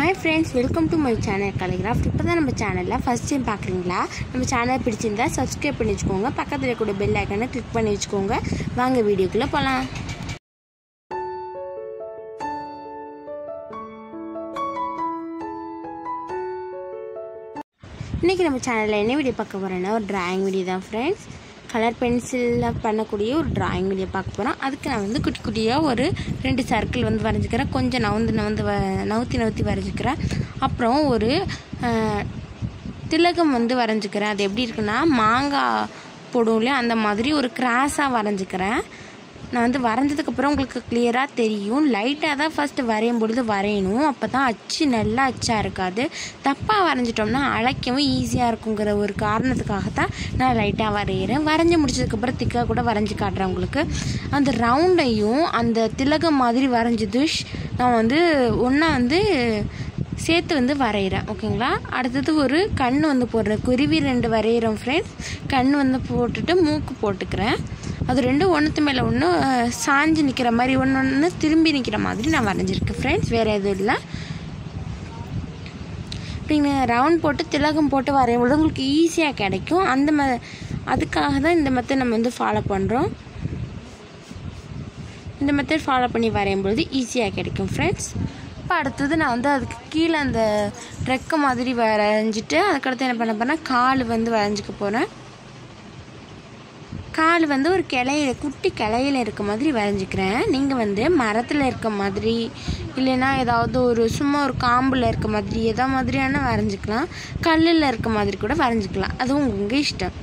hi friends welcome to my channel Kalaicraft இப்போ தான் நம்ம சேனலில் ஃபஸ்ட் டைம் பார்க்குறீங்களா நம்ம சேனல் பிடிச்சிருந்தா சப்ஸ்கிரைப் பண்ணி வச்சுக்கோங்க பக்கத்தில் கூட பெல் ஐக்கனை கிளிக் பண்ணி வச்சுக்கோங்க வாங்க வீடியோக்குள்ளே போகலாம் இன்றைக்கி நம்ம சேனலில் என்ன வீடியோ பார்க்க போகிறோன்னா ஒரு டிராயிங் வீடியோ தான் ஃப்ரெண்ட்ஸ் கலர் பென்சிலில் பண்ணக்கூடிய ஒரு டிராயிங் வீடியோ பார்க்க போகிறோம் அதுக்கு நான் வந்து குட்டி குட்டியாக ஒரு ரெண்டு சர்க்கிள் வந்து வரைஞ்சிக்கிறேன் கொஞ்சம் நவுந்து நவுந்து வ நவுத்தி நவுத்தி வரைஞ்சிக்கிறேன் அப்புறம் ஒரு அஹ், திலகம் வந்து வரைஞ்சிக்கிறேன் அது எப்படி இருக்குன்னா மாங்காய் போடுவோம்ல அந்த மாதிரி ஒரு கிராஸாக வரைஞ்சிக்கிறேன் நான் வந்து வரைஞ்சதுக்கப்புறம் உங்களுக்கு கிளியராக தெரியும் லைட்டாக தான் ஃபஸ்ட்டு வரையும் பொழுது வரையணும் அப்போ தான் அச்சு நல்லா அச்சாக இருக்காது தப்பாக வரைஞ்சிட்டோம்னா அழைக்கவும் ஈஸியாக இருக்குங்கிற ஒரு காரணத்துக்காக தான் நான் லைட்டாக வரைகிறேன் வரைஞ்சி முடிச்சதுக்கப்புறம் திக்காக கூட வரைஞ்சி காட்டுறேன் உங்களுக்கு அந்த ரவுண்டையும் அந்த திலகம் மாதிரி வரைஞ்சது ஷ்- நான் வந்து ஒன்றா வந்து சேர்த்து வந்து வரைகிறேன் ஓகேங்களா அடுத்தது ஒரு கண் வந்து போடுறேன் குருவி ரெண்டு வரைகிறோம் ஃப்ரெண்ட்ஸ் கண் வந்து போட்டுட்டு மூக்கு போட்டுக்கிறேன் அது ரெண்டும் ஒன்றுத்து மேலே ஒன்று சாஞ்சு நிற்கிற மாதிரி ஒன்று ஒன்று திரும்பி நிற்கிற மாதிரி நான் வரைஞ்சிருக்கேன் ஃப்ரெண்ட்ஸ் வேறு எதுவும் இல்லை இப்படிங்க ரவுண்ட் போட்டு திலகம் போட்டு வரையும்போது உங்களுக்கு ஈஸியாக கிடைக்கும் அந்த ம அதுக்காக தான் இந்த மெத்தட் நம்ம வந்து ஃபாலோ பண்ணுறோம் இந்த மெத்தட் ஃபாலோ பண்ணி வரையும்பொழுது ஈஸியாக கிடைக்கும் ஃப்ரெண்ட்ஸ் இப்போ அடுத்தது நான் வந்து அதுக்கு கீழே அந்த ரெக்க மாதிரி வரைஞ்சிட்டு அதுக்கடுத்து என்ன பண்ண போறேன்னா கால் வந்து வரைஞ்சிக்க போகிறேன் கால் வந்து ஒரு கிளையில குட்டி கிளையில இருக்க மாதிரி வரைஞ்சிக்கிறேன் நீங்கள் வந்து மரத்தில் இருக்க மாதிரி இல்லைன்னா ஏதாவது ஒரு சும்மா ஒரு காம்பில் இருக்க மாதிரி எதா மாதிரியான வரைஞ்சிக்கலாம் கல்லில் இருக்க மாதிரி கூட வரைஞ்சிக்கலாம் அதுவும் உங்கள் இஷ்டம்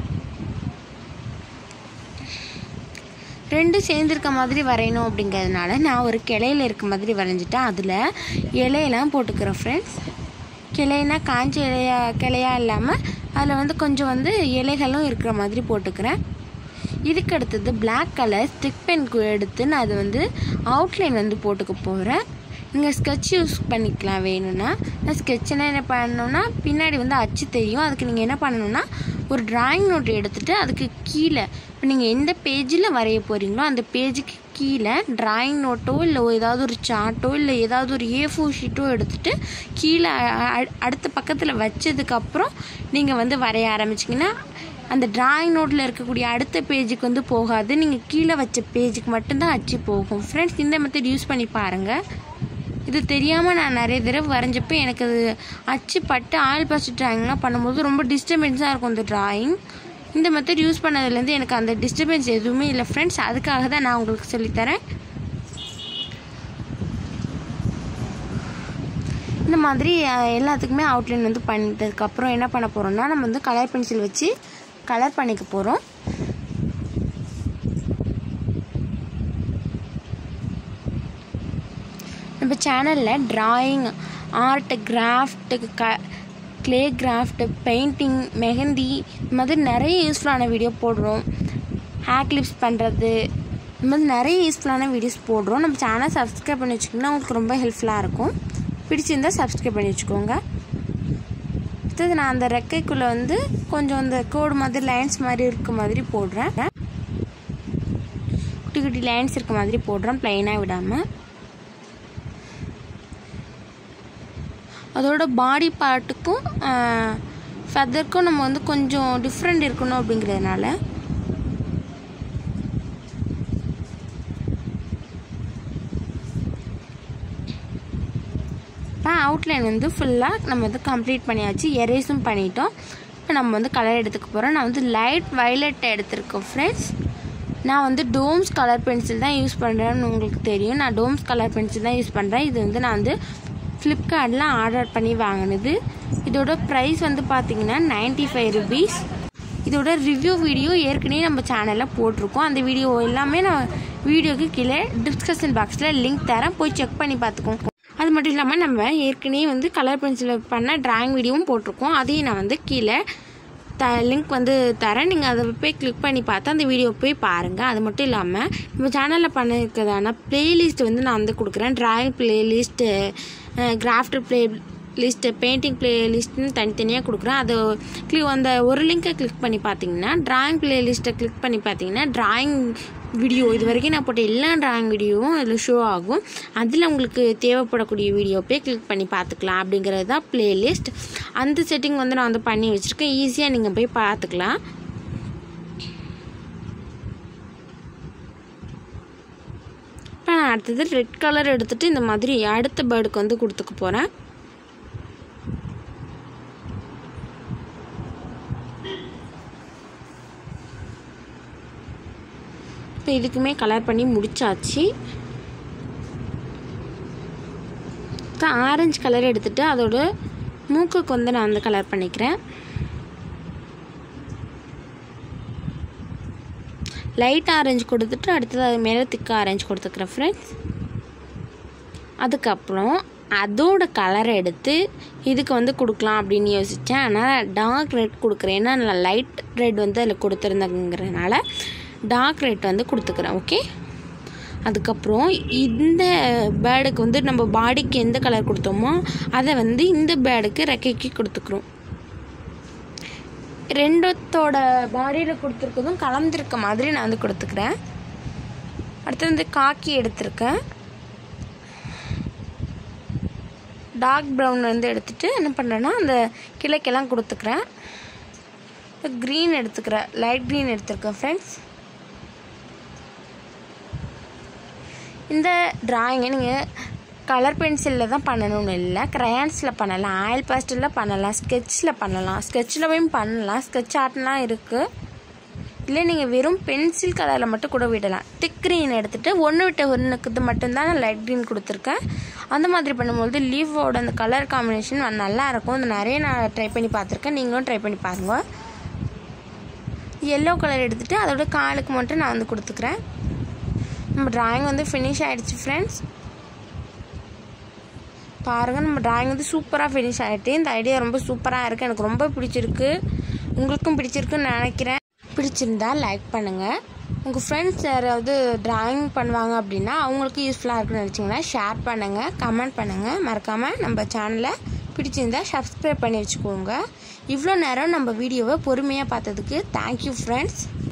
ரெண்டும் சேர்ந்துருக்க மாதிரி வரையணும் அப்படிங்கிறதுனால நான் ஒரு கிளையில இருக்க மாதிரி வரைஞ்சிட்டேன் அதில் இலையெல்லாம் போட்டுக்கிறேன் ஃப்ரெண்ட்ஸ் கிளைனா காஞ்ச இலையா கிளையா இல்லாமல் அதில் வந்து கொஞ்சம் வந்து இலைகளும் இருக்கிற மாதிரி போட்டுக்கிறேன் இதுக்கு அடுத்தது Black கலர் ஸ்டிக் பென் எடுத்து நான் அது வந்து அவுட்லைன் வந்து போட்டுக்க போகிறேன் நீங்கள் ஸ்கெட்ச் யூஸ் பண்ணிக்கலாம் வேணும்னா நான் ஸ்கெட்ச்னா என்ன பண்ணணும்னா பின்னாடி வந்து அச்சு தெரியும் அதுக்கு நீங்கள் என்ன பண்ணணும்னா ஒரு டிராயிங் நோட் எடுத்துகிட்டு அதுக்கு கீழே இப்போ நீங்கள் எந்த பேஜில் வரைய போகிறீங்களோ அந்த பேஜுக்கு கீழே டிராயிங் நோட்டோ இல்லை ஏதாவது ஒரு சார்ட்டோ இல்லை ஏதாவது ஒரு ஏ ஃபோர் ஷீட்டோ எடுத்துகிட்டு கீழே அ- அ- அடுத்த பக்கத்தில் வச்சதுக்கப்புறம் நீங்கள் வந்து வரைய ஆரம்பிச்சிங்கன்னா அந்த டிராயிங் நோட்டில் இருக்கக்கூடிய அடுத்த பேஜுக்கு வந்து போகாது நீங்கள் கீழே வச்ச பேஜுக்கு மட்டும்தான் அச்சு போகும் ஃப்ரெண்ட்ஸ் இந்த மெத்தட் யூஸ் பண்ணி பாருங்கள் இது தெரியாமல் நான் நிறைய தடவை வரைஞ்சப்போ எனக்கு அது அச்சு பட்டு ஆயில் பஸ்ட் டிராயிங்லாம் பண்ணும்போது ரொம்ப டிஸ்டர்பன்ஸாக இருக்கும் இந்த டிராயிங் இந்த மெத்தட் யூஸ் பண்ணதுலேருந்து எனக்கு அந்த டிஸ்டர்பன்ஸ் எதுவுமே இல்லை ஃப்ரெண்ட்ஸ் அதுக்காக தான் நான் உங்களுக்கு சொல்லித்தரேன் இந்த மாதிரி அஹ், எல்லாத்துக்குமே அவுட்லைன் வந்து பண்ணிட்டதுக்கப்புறம் என்ன பண்ண போகிறோம்னா நம்ம வந்து கலர் பென்சில் வச்சு கலர் பண்ணிக்க போகிறோம் நம்ம சேனலில் டிராயிங் ஆர்ட் கிராஃப்ட் க க்ளே கிராஃப்ட் பெயிண்டிங் மெஹந்தி இந்த மாதிரி நிறைய யூஸ்ஃபுல்லான வீடியோ போடுறோம் ஹேர் கிளிப்ஸ் பண்ணுறது இந்த மாதிரி நிறைய யூஸ்ஃபுல்லான வீடியோஸ் போடுறோம் நம்ம சேனல் சப்ஸ்கிரைப் பண்ணி வச்சுக்கிங்கன்னா உங்களுக்கு ரொம்ப ஹெல்ப்ஃபுல்லாக இருக்கும் பிடிச்சிருந்தா சப்ஸ்கிரைப் பண்ணி வச்சுக்கோங்க அடுத்தது நான் அந்த ரெக்கைக்குள்ளே வந்து கொஞ்சம் அந்த கோடு மாதிரி லைன்ஸ் மாதிரி இருக்க மாதிரி போடுறேன் குட்டி குட்டி லைன்ஸ் இருக்க மாதிரி போடுறேன் ப்ளைனாக விடாமல் அதோட பாடி பார்ட்டுக்கும் ஃபெதருக்கும் நம்ம வந்து கொஞ்சம் டிஃப்ரெண்ட் இருக்கணும் அப்படிங்கிறதுனால இப்போ அவுட்லைன் வந்து ஃபுல்லாக நம்ம வந்து கம்ப்ளீட் பண்ணியாச்சு எரேஸும் பண்ணிட்டோம் இப்போ நம்ம வந்து கலர் எடுத்துக்க போகிறோம் நான் வந்து லைட் வயலட் எடுத்திருக்கேன் ஃப்ரெண்ட்ஸ் நான் வந்து டோம்ஸ் கலர் பென்சில் தான் யூஸ் பண்ணுறேன்னு உங்களுக்கு தெரியும் நான் டோம்ஸ் கலர் பென்சில் தான் யூஸ் பண்ணுறேன் இது வந்து நான் வந்து ஃப்ளிப்கார்ட்டில் ஆர்டர் பண்ணி வாங்கினது இதோட ப்ரைஸ் வந்து பார்த்தீங்கன்னா 95 ஃபைவ் ருபீஸ் இதோட ரிவ்யூ வீடியோ ஏற்கனவே நம்ம சேனலில் போட்டிருக்கோம் அந்த வீடியோ எல்லாமே நான் வீடியோக்கு கீழே டிஸ்கஷன் பாக்ஸில் லிங்க் தரேன் போய் செக் பண்ணி பார்த்துக்கோங்க அது மட்டும் இல்லாமல் நம்ம ஏற்கனவே வந்து கலர் பென்சில் பண்ண டிராயிங் வீடியோவும் போட்டிருக்கோம் அதையும் நான் வந்து கீழே த லிங்க் வந்து தரேன் நீங்கள் அதை போய் கிளிக் பண்ணி பார்த்து அந்த வீடியோ போய் பாருங்கள் அது மட்டும் இல்லாமல் நம்ம சேனலில் பண்ணியிருக்கிறதான பிளேலிஸ்ட் வந்து நான் வந்து கொடுக்குறேன் drawing playlist craft playlist painting ப்ளே லிஸ்ட்னு தனித்தனியாக கொடுக்குறேன் அது கிளிக் அந்த ஒரு லிங்கை கிளிக் பண்ணி பார்த்தீங்கன்னா டிராயிங் ப்ளே லிஸ்ட்டை கிளிக் பண்ணி பார்த்தீங்கன்னா டிராயிங் வீடியோ இது வரைக்கும் நான் போட்ட எல்லா ட்ராயிங் வீடியோவும் அதில் ஷோ ஆகும் அதில் உங்களுக்கு தேவைப்படக்கூடிய வீடியோ போய் கிளிக் பண்ணி பார்த்துக்கலாம் அப்படிங்கிறது தான் ப்ளேலிஸ்ட் அந்த செட்டிங் வந்து நான் வந்து பண்ணி வச்சுருக்கேன் ஈஸியாக நீங்கள் போய் பார்த்துக்கலாம் இப்போ நான் அடுத்தது ரெட் கலர் எடுத்துகிட்டு இந்த மாதிரி அடுத்த பேர்டுக்கு வந்து கொடுத்துக்க போகிறேன் இப்போ இதுக்குமே கலர் பண்ணி முடிச்சாச்சு இப்போ ஆரஞ்சு கலர் எடுத்துகிட்டு அதோட மூக்குக்கு வந்து நான் வந்து கலர் பண்ணிக்கிறேன் லைட் ஆரஞ்சு கொடுத்துட்டு அடுத்தது அது மேலே திக்க ஆரஞ்சு கொடுத்துக்கிறேன் ஃப்ரெண்ட்ஸ் அதுக்கப்புறம் அதோட கலரை எடுத்து இதுக்கு வந்து கொடுக்கலாம் அப்படின்னு யோசித்தேன் ஆனால் டார்க் ரெட் கொடுக்குறேன் ஏன்னா நான் லைட் ரெட் வந்து அதில் கொடுத்துருந்தேங்கிறதுனால டார்க் ரெட் வந்து கொடுத்துக்கிறேன் ஓகே அதுக்கப்புறம் இந்த பேடுக்கு வந்து நம்ம பாடிக்கு எந்த கலர் கொடுத்தோமோ அதை வந்து இந்த பேடுக்கு ரெக்கைக்கு கொடுத்துக்கிறோம் ரெண்டத்தோட பாடியில் கொடுத்துருக்கதும் கலந்துருக்க மாதிரி நான் வந்து கொடுத்துக்கிறேன் அடுத்து வந்து காக்கி எடுத்திருக்கேன் டார்க் ப்ரௌன் வந்து எடுத்துகிட்டு என்ன பண்ணுறேன்னா அந்த கிளைக்கெல்லாம் கொடுத்துக்கிறேன் இப்போ க்ரீன் எடுத்துக்கிறேன் லைட் க்ரீன் எடுத்திருக்கேன் ஃப்ரெண்ட்ஸ் இந்த ட்ராயிங்கை நீங்கள் கலர் பென்சிலில் தான் பண்ணணும்னு இல்லை க்ரையான்ஸில் பண்ணலாம் ஆயில் பேஸ்டலில் பண்ணலாம் ஸ்கெட்சில் பண்ணலாம் ஸ்கெட்சில் போய் பண்ணலாம் ஸ்கெட்ச் ஆர்ட்லாம் இருக்குது இல்லை நீங்கள் வெறும் பென்சில் கலரில் மட்டும் கூட விடலாம் திக் க்ரீன் எடுத்துகிட்டு ஒன்று விட்ட ஒன்றுக்கு இது மட்டும்தான் நான் லைட் க்ரீன் கொடுத்துருக்கேன் அந்த மாதிரி பண்ணும்போது லீவோட அந்த கலர் காம்பினேஷன் நல்லா இருக்கும் அது நிறைய நான் ட்ரை பண்ணி பார்த்துருக்கேன் நீங்களும் ட்ரை பண்ணி பாருங்கள் எல்லோ கலர் எடுத்துகிட்டு அதோட காலுக்கு மட்டும் நான் வந்து கொடுத்துக்கிறேன் நம்ம ட்ராயிங் வந்து ஃபினிஷ் ஆகிடுச்சு ஃப்ரெண்ட்ஸ் பாருங்கள் நம்ம ட்ராயிங் வந்து சூப்பராக ஃபினிஷ் ஆகிட்டு இந்த ஐடியா ரொம்ப சூப்பராக இருக்குது எனக்கு ரொம்ப பிடிச்சிருக்கு உங்களுக்கும் பிடிச்சிருக்குன்னு நினைக்கிறேன் பிடிச்சிருந்தா லைக் பண்ணுங்கள் உங்கள் ஃப்ரெண்ட்ஸ் யாராவது ட்ராயிங் பண்ணுவாங்க அப்படின்னா அவங்களுக்கு யூஸ்ஃபுல்லாக இருக்குன்னு நினச்சிங்கன்னா ஷேர் பண்ணுங்கள் கமெண்ட் பண்ணுங்கள் மறக்காமல் நம்ம சேனலை பிடிச்சிருந்தா சப்ஸ்கிரைப் பண்ணி வச்சுக்கோங்க இவ்வளோ நேரம் நம்ம வீடியோவை பொறுமையாக பார்த்ததுக்கு தேங்க்யூ ஃப்ரெண்ட்ஸ்